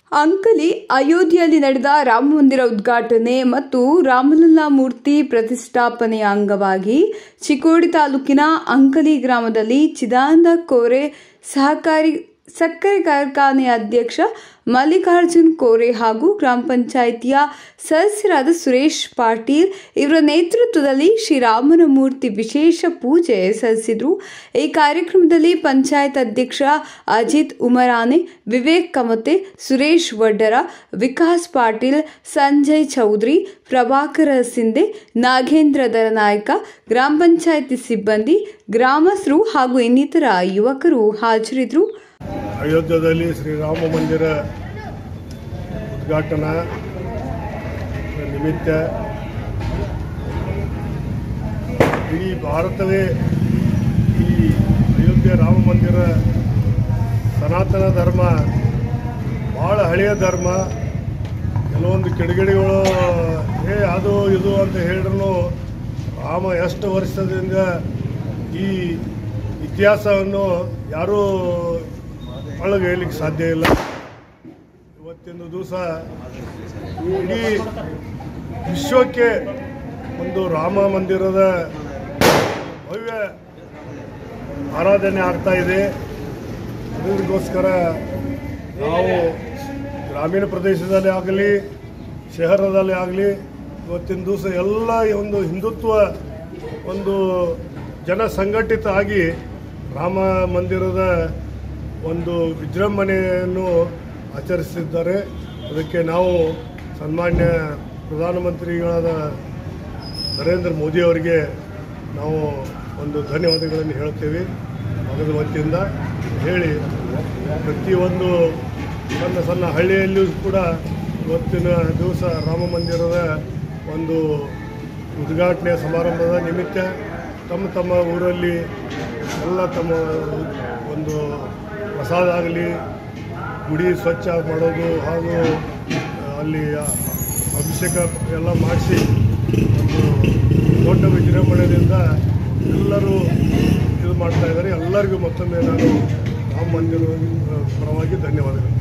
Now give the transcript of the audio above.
ಅಂಕಲಿ ಅಯೋಧ್ಯೆಯಲ್ಲಿ ನಡೆದ ರಾಮ ಮಂದಿರ ಉದ್ಘಾಟನೆ ಮತ್ತು ರಾಮಲಲ್ಲಾ ಮೂರ್ತಿ ಪ್ರತಿಷ್ಠಾಪನೆಯ ಅಂಗವಾಗಿ ಚಿಕ್ಕೋಡಿ ತಾಲೂಕಿನ ಅಂಕಲಿ ಗ್ರಾಮದಲ್ಲಿ ಚಿದಾನಂದ ಕೋರೆ ಸಹಕಾರಿ ಸಕ್ಕರೆ ಕಾರ್ಖಾನೆಯ ಅಧ್ಯಕ್ಷ ಮಲ್ಲಿಕಾರ್ಜುನ್ ಕೋರೆ ಹಾಗೂ ಗ್ರಾಮ ಪಂಚಾಯಿತಿಯ ಸದಸ್ಯರಾದ ಸುರೇಶ್ ಪಾಟೀಲ್ ಇವರ ನೇತೃತ್ವದಲ್ಲಿ ಶ್ರೀರಾಮನ ಮೂರ್ತಿ ವಿಶೇಷ ಪೂಜೆ ಸಲ್ಲಿಸಿದರು ಈ ಕಾರ್ಯಕ್ರಮದಲ್ಲಿ ಪಂಚಾಯತ್ ಅಧ್ಯಕ್ಷ ಅಜಿತ್ ಉಮರಾನೆ ವಿವೇಕ್ ಕಮತೆ ಸುರೇಶ್ ವಡ್ಡರ ವಿಕಾಸ್ ಪಾಟೀಲ್ ಸಂಜಯ್ ಚೌಧರಿ ಪ್ರಭಾಕರ ಸಿಂಧೆ ನಾಗೇಂದ್ರ ದರನಾಯಕ ಗ್ರಾಮ ಪಂಚಾಯಿತಿ ಸಿಬ್ಬಂದಿ ಗ್ರಾಮಸ್ಥರು ಹಾಗೂ ಇನ್ನಿತರ ಯುವಕರು ಹಾಜರಿದ್ದರು ಅಯೋಧ್ಯದಲ್ಲಿ ಶ್ರೀರಾಮ ಮಂದಿರ ಉದ್ಘಾಟನಾ ನಿಮಿತ್ತ ಇಡೀ ಭಾರತವೇ ಈ ಅಯೋಧ್ಯೆ ರಾಮ ಮಂದಿರ ಸನಾತನ ಧರ್ಮ ಭಾಳ ಹಳೆಯ ಧರ್ಮ ಕೆಲವೊಂದು ಕಿಡಿಗೇಡಿಗಳು ಏ ಅದು ಇದು ಅಂತ ಹೇಳಿದ್ರು ರಾಮ ಎಷ್ಟು ವರ್ಷದಿಂದ ಈ ಇತಿಹಾಸವನ್ನು ಯಾರೂ ಒಳಗೆಯಲಿಕ್ಕೆ ಸಾಧ್ಯ ಇಲ್ಲ ಇವತ್ತಿನ ದಿವಸ ಇಡೀ ವಿಶ್ವಕ್ಕೆ ಒಂದು ರಾಮ ಮಂದಿರದ ಭವ್ಯ ಆರಾಧನೆ ಆಗ್ತಾ ಇದೆ ಅದಕ್ಕೋಸ್ಕರ ನಾವು ಗ್ರಾಮೀಣ ಪ್ರದೇಶದಲ್ಲಿ ಆಗಲಿ ಶಹರದಲ್ಲಿ ಆಗಲಿ ಇವತ್ತಿನ ದಿವಸ ಎಲ್ಲ ಈ ಒಂದು ಹಿಂದುತ್ವ ಒಂದು ಜನ ಸಂಘಟಿತ ಆಗಿ ರಾಮ ಮಂದಿರದ ಒಂದು ವಿಜೃಂಭಣೆಯನ್ನು ಆಚರಿಸಿದ್ದಾರೆ ಅದಕ್ಕೆ ನಾವು ಸನ್ಮಾನ್ಯ ಪ್ರಧಾನಮಂತ್ರಿಗಳಾದ ನರೇಂದ್ರ ಮೋದಿ ಅವರಿಗೆ ನಾವು ಒಂದು ಧನ್ಯವಾದಗಳನ್ನು ಹೇಳ್ತೇವೆ ಅದರ ವತಿಯಿಂದ ಹೇಳಿ ಪ್ರತಿಯೊಂದು ಸಣ್ಣ ಸಣ್ಣ ಹಳ್ಳಿಯಲ್ಲಿಯೂ ಕೂಡ ಇವತ್ತಿನ ದಿವಸ ರಾಮ ಮಂದಿರದ ಒಂದು ಉದ್ಘಾಟನೆ ಸಮಾರಂಭದ ನಿಮಿತ್ತ ತಮ್ಮ ತಮ್ಮ ಊರಲ್ಲಿ ಎಲ್ಲ ತಮ್ಮ ಒಂದು ಪ್ರಸಾದ ಆಗಲಿ ಗುಡಿ ಸ್ವಚ್ಛ ಮಾಡೋದು ಹಾಗೂ ಅಲ್ಲಿ ಅಭಿಷೇಕ ಎಲ್ಲ ಮಾಡಿಸಿ ಒಂದು ದೊಡ್ಡ ವಿಜೃಂಭಣೆಯಿಂದ ಎಲ್ಲರೂ ಇದು ಮಾಡ್ತಾ ಇದ್ದಾರೆ ಎಲ್ಲರಿಗೂ ಮತ್ತೊಮ್ಮೆ ನಾನು ರಾಮ ಮಂದಿರ ಪರವಾಗಿ ಧನ್ಯವಾದಗಳು